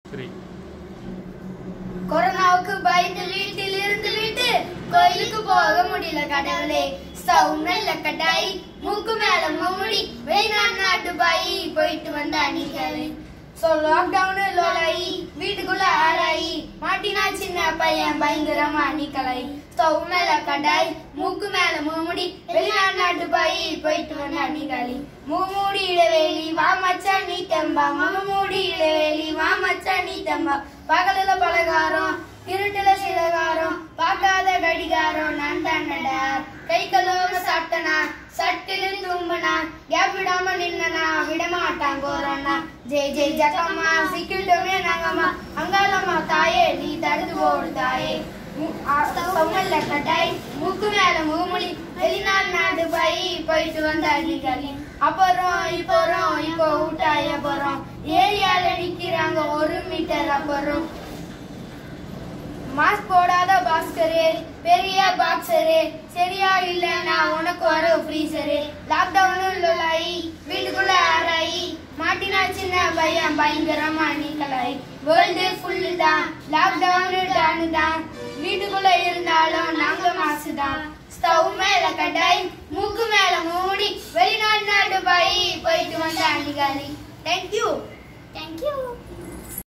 three கொரோனாவுக்கு பயந்து வீட்டில் இருந்து விட்டு கோயிலுக்கு போக முடியல கடவுளே ஸ்டவ் நல்ல கட்டாய் மூக்கு மேல மூடி வெளிநாட்டு நாட்டு பாய் போயிட்டு வந்த அணிகள் சோ லாக்டவுன் லோலாயி வீட்டுக்குள்ள ஆராயி மாட்டினா சின்ன பையன் பயங்கரமா அணிக்கலை ஸ்டவ் மேல கடாய் மூக்கு மேல மூடி வெளிநாட்டு நாட்டு பாய் போயிட்டு வந்த அணிகளி மூடி இடைவேலி வா மச்சான் நீ தம்பா மூடி இடைவேலி வா மச்சான் நீ தம்பா பகலில பலகாரம் இருட்டுல சிலகாரம் பார்க்காத கடிகாரம் நான் தானடா கை கழுவ சாப்பிட்டனா சட்டுன்னு தும்பனா கேப் விடாம நின்னனா விட மாட்டான் கோரண்ணா ஜெய் ஜெய் ஜக்கம்மா சிக்கிட்டோமே நாங்கம்மா அங்காளம்மா தாயே நீ தடுத்து போடு தாயே பொங்கல்ல கட்டாய் மூக்கு மேல மூமொழி வெளிநாடு நாடு போய் போயிட்டு வந்த அள்ளிக்களி அப்புறம் இப்போறம் இப்போ ஊட்டாய போறோம் ஏரியால நிக்கிறாங்க ஒரு மீட்டர் அப்புறம் மாஸ்க் போடாத பாஸ்கரே பெரிய பாக்ஸரே சரியா இல்லைன்னா உனக்கு வர ஃப்ரீசரே லாக்டவுன் லொலாயி வீட்டுக்குள்ள ஆராயி மாட்டினா சின்ன பையன் பயங்கரமா நீக்கலாய் வேர்ல்டு ஃபுல்லு தான் லாக்டவுன் டானு தான் வீட்டுக்குள்ள இருந்தாலும் நாங்க மாசு தான் ஸ்டவ் மேல கட்டாய் மூக்கு மேல மூடி வெளிநாட்டு நாட்டு பாய் போயிட்டு வந்த அணிகாரி தேங்க்யூ